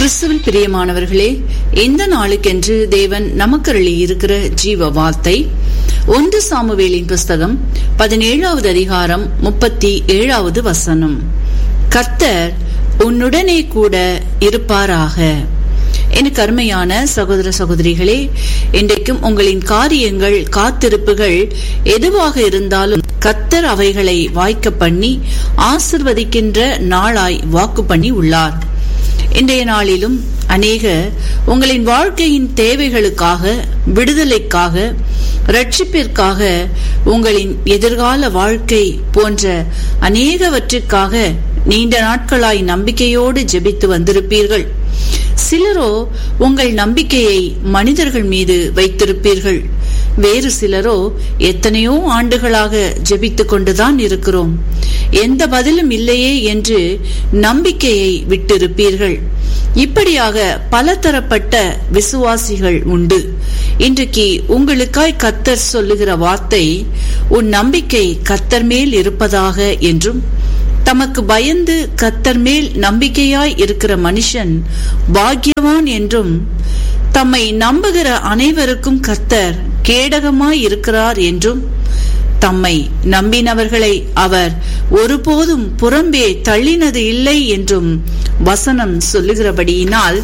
கிறிஸ்துவில் பிரியமானவர்களே இந்த நாளுக்கென்று தேவன் நமக்கருளி இருக்கிற ஜீவ வார்த்தை ஒன்று சாமுவேலின் புஸ்தகம் பதினேழாவது அதிகாரம் முப்பத்தி ஏழாவது வசனம் கர்த்தர் உன்னுடனே கூட இருப்பாராக எனக்கு அருமையான சகோதர சகோதரிகளே இன்றைக்கும் உங்களின் காரியங்கள் காத்திருப்புகள் எதுவாக இருந்தாலும் கத்தர் அவைகளை வாய்க்க பண்ணி ஆசிர்வதிக்கின்ற நாளாய் வாக்கு பண்ணி உள்ளார் இன்றைய நாளிலும் அநேக உங்களின் வாழ்க்கையின் தேவைகளுக்காக விடுதலைக்காக ரட்சிப்பிற்காக உங்களின் எதிர்கால வாழ்க்கை போன்ற அநேகவற்றிற்காக நீண்ட நாட்களாய் நம்பிக்கையோடு ஜெபித்து வந்திருப்பீர்கள் சிலரோ உங்கள் நம்பிக்கையை மனிதர்கள் மீது வைத்திருப்பீர்கள் வேறு சிலரோ எத்தனையோ ஆண்டுகளாக ஜெபித்துக் கொண்டுதான் இருக்கிறோம் எந்த பதிலும் இல்லையே என்று நம்பிக்கையை விட்டிருப்பீர்கள் இப்படியாக பலதரப்பட்ட விசுவாசிகள் உண்டு இன்றைக்கு உங்களுக்காய் கத்தர் சொல்லுகிற வார்த்தை உன் நம்பிக்கை கத்தர் மேல் இருப்பதாக என்றும் தமக்கு பயந்து கத்தர் மேல் நம்பிக்கையாய் இருக்கிற மனுஷன் பாக்கியவான் என்றும் தம்மை நம்புகிற அனைவருக்கும் கர்த்தர் கேடகமாய் இருக்கிறார் என்றும் தம்மை நம்பினவர்களை அவர் ஒருபோதும் புறம்பே தள்ளினது இல்லை என்றும் வசனம் சொல்லுகிறபடியினால்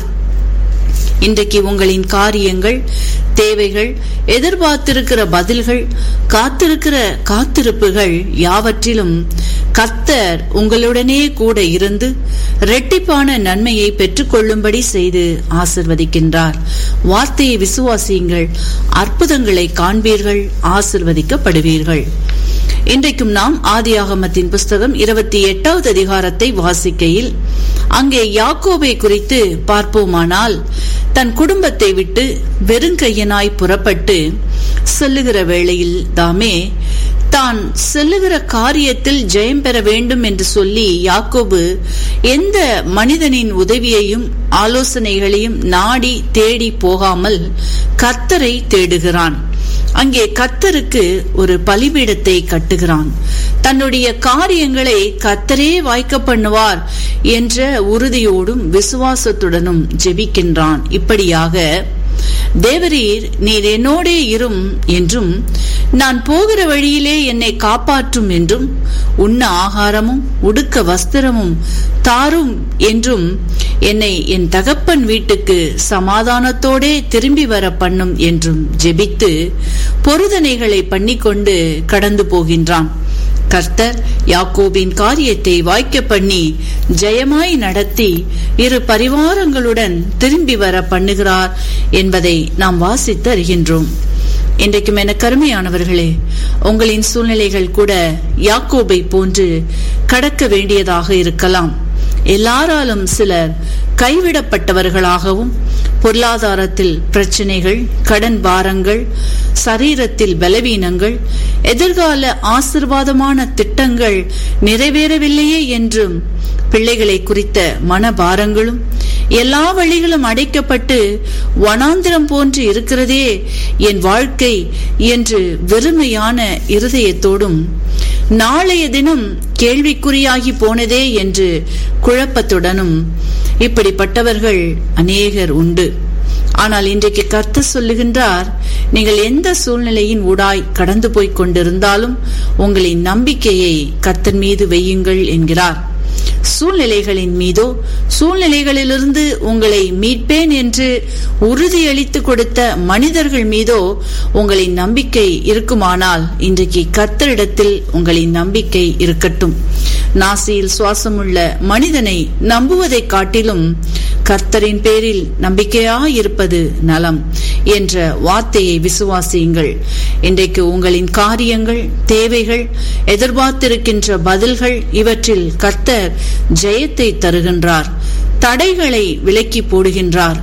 இன்றைக்கு உங்களின் காரியங்கள் தேவைகள் எதிர்பார்த்திருக்கிற பதில்கள் காத்திருக்கிற காத்திருப்புகள் யாவற்றிலும் கத்தர் உங்களுடனே கூட இருந்து இரட்டிப்பான நன்மையை பெற்றுக்கொள்ளும்படி செய்து ஆசிர்வதிக்கின்றார் வார்த்தையை விசுவாசியுங்கள் அற்புதங்களை காண்பீர்கள் ஆசிர்வதிக்கப்படுவீர்கள் இன்றைக்கும் நாம் ஆதியாகமத்தின் புஸ்தகம் இருபத்தி எட்டாவது அதிகாரத்தை வாசிக்கையில் அங்கே யாக்கோபை குறித்து பார்ப்போமானால் தன் குடும்பத்தை விட்டு வெறுங்கையனாய் புறப்பட்டு செல்லுகிற வேளையில் தாமே தான் செல்லுகிற காரியத்தில் ஜெயம் பெற வேண்டும் என்று சொல்லி யாக்கோபு எந்த மனிதனின் உதவியையும் ஆலோசனைகளையும் நாடி தேடி போகாமல் கர்த்தரை தேடுகிறான் அங்கே கத்தருக்கு ஒரு பலிபீடத்தை கட்டுகிறான் தன்னுடைய காரியங்களை கத்தரே வாய்க்க பண்ணுவார் என்ற உறுதியோடும் விசுவாசத்துடனும் ஜெபிக்கின்றான் இப்படியாக தேவரீர் நீர் என்னோடே இரும் என்றும் நான் போகிற வழியிலே என்னை காப்பாற்றும் என்றும் உண்ண ஆகாரமும் உடுக்க வஸ்திரமும் தாரும் என்றும் என்னை என் தகப்பன் வீட்டுக்கு சமாதானத்தோடே திரும்பி வர பண்ணும் என்றும் ஜெபித்து பொருதனைகளை பண்ணிக்கொண்டு கடந்து போகின்றான் கர்த்தர் யாக்கோபின் காரியத்தை வாய்க்க பண்ணி ஜெயமாய் நடத்தி இரு பரிவாரங்களுடன் திரும்பி வர பண்ணுகிறார் என்பதை நாம் வாசித்து அறிகின்றோம் இன்றைக்கும் என கருமையானவர்களே உங்களின் சூழ்நிலைகள் கூட யாக்கோபை போன்று கடக்க வேண்டியதாக இருக்கலாம் எல்லாராலும் சிலர் கைவிடப்பட்டவர்களாகவும் பொருளாதாரத்தில் பிரச்சனைகள் கடன் பாரங்கள் சரீரத்தில் பலவீனங்கள் எதிர்கால ஆசிர்வாதமான திட்டங்கள் நிறைவேறவில்லையே என்றும் பிள்ளைகளை குறித்த மனபாரங்களும் எல்லா வழிகளும் அடைக்கப்பட்டு வனாந்திரம் போன்று இருக்கிறதே என் வாழ்க்கை என்று வெறுமையான இருதயத்தோடும் நாளைய தினம் கேள்விக்குறியாகி போனதே என்று குழப்பத்துடனும் இப்படிப்பட்டவர்கள் அநேகர் உண்டு ஆனால் இன்றைக்கு கர்த்த சொல்லுகின்றார் நீங்கள் எந்த சூழ்நிலையின் ஊடாய் கடந்து போய்க் கொண்டிருந்தாலும் உங்களின் நம்பிக்கையை கர்த்தன் மீது வையுங்கள் என்கிறார் சூழ்நிலைகளின் மீதோ சூழ்நிலைகளிலிருந்து உங்களை மீட்பேன் என்று உறுதியளித்து கொடுத்த மனிதர்கள் மீதோ உங்களின் நம்பிக்கை இருக்குமானால் இன்றைக்கு கர்த்தரிடத்தில் உங்களின் நம்பிக்கை இருக்கட்டும் நாசியில் சுவாசமுள்ள மனிதனை நம்புவதை காட்டிலும் கர்த்தரின் பேரில் நம்பிக்கையாயிருப்பது நலம் என்ற வார்த்தையை விசுவாசியுங்கள் இன்றைக்கு உங்களின் காரியங்கள் தேவைகள் எதிர்பார்த்திருக்கின்ற பதில்கள் இவற்றில் கர்த்தர் ஜெயத்தை தருகின்றார் தடைகளை விலக்கி போடுகின்றார்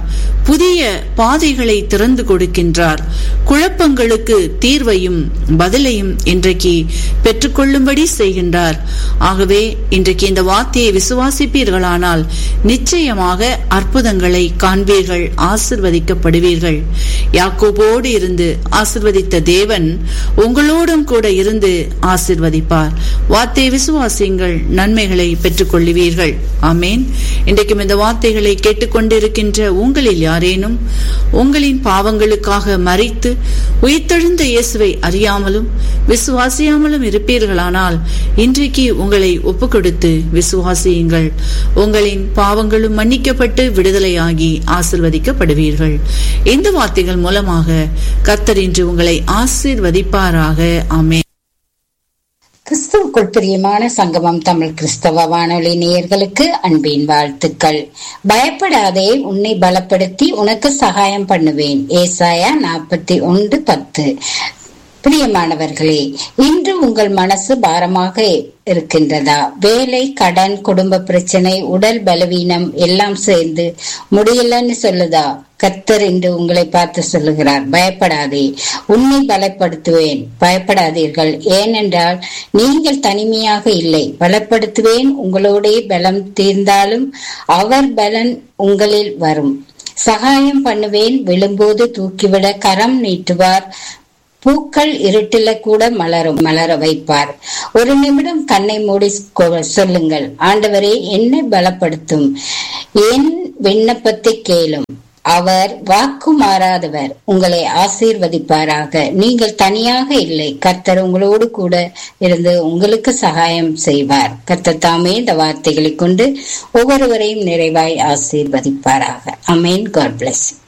புதிய பாதைகளை திறந்து கொடுக்கின்றார் குழப்பங்களுக்கு தீர்வையும் பதிலையும் இன்றைக்கு பெற்றுக்கொள்ளும்படி செய்கின்றார் ஆகவே இன்றைக்கு இந்த வார்த்தையை விசுவாசிப்பீர்களானால் நிச்சயமாக அற்புதங்களை காண்பீர்கள் ஆசிர்வதிக்கப்படுவீர்கள் யாக்கோபோடு இருந்து ஆசிர்வதித்த தேவன் உங்களோடும் கூட இருந்து ஆசிர்வதிப்பார் வார்த்தை விசுவாசியுங்கள் நன்மைகளை பெற்றுக் கொள்ளுவீர்கள் ஆமேன் இன்றைக்கும் இந்த வார்த்தைகளை கேட்டுக்கொண்டிருக்கின்ற உங்களில் யாரேனும் உங்களின் பாவங்களுக்காக மறித்து உயிர்த்தெழுந்த இயேசுவை அறியாமலும் விசுவாசியாமலும் இருப்பீர்களானால் இன்றைக்கு உங்களை ஒப்பு கொடுத்து விசுவாசியுங்கள் உங்களின் பாவங்களும் மன்னிக்கப்பட்டு விடுதலையாகி ஆசிர்வதிக்கப்படுவீர்கள் இந்த வார்த்தைகள் மூலமாக கர்த்தர் இன்று உங்களை ஆசீர்வதிப்பாராக ஆமே கிறிஸ்துவுக்குள் பிரியமான சங்கமம் தமிழ் கிறிஸ்தவ வானொலி நேயர்களுக்கு அன்பின் வாழ்த்துக்கள் பயப்படாதே உன்னை பலப்படுத்தி உனக்கு சகாயம் பண்ணுவேன் ஏசாயா நாற்பத்தி ஒன்று பத்து பிரியமானவர்களே இன்று உங்கள் மனசு பாரமாக இருக்கின்றதா வேலை கடன் குடும்ப பிரச்சனை உடல் பலவீனம் எல்லாம் சேர்ந்து முடியலன்னு சொல்லுதா கத்தர் என்று உங்களை பார்த்து சொல்லுகிறார் பயப்படாதே உன்னை பலப்படுத்துவேன் பயப்படாதீர்கள் ஏனென்றால் நீங்கள் தனிமையாக இல்லை பலப்படுத்துவேன் உங்களோடே பலம் தீர்ந்தாலும் அவர் பலன் உங்களில் வரும் சகாயம் பண்ணுவேன் விழும்போது தூக்கிவிட கரம் நீட்டுவார் பூக்கள் இருட்டில கூட மலரும் மலர வைப்பார் ஒரு நிமிடம் கண்ணை மூடி சொல்லுங்கள் ஆண்டவரே என்னை பலப்படுத்தும் என் விண்ணப்பத்தை கேளும் அவர் வாக்கு மாறாதவர் உங்களை ஆசீர்வதிப்பாராக நீங்கள் தனியாக இல்லை கர்த்தர் உங்களோடு கூட இருந்து உங்களுக்கு சகாயம் செய்வார் கர்த்தர் தாமே இந்த வார்த்தைகளை கொண்டு ஒவ்வொருவரையும் நிறைவாய் ஆசீர்வதிப்பாராக அமேன் காட் பிளஸ்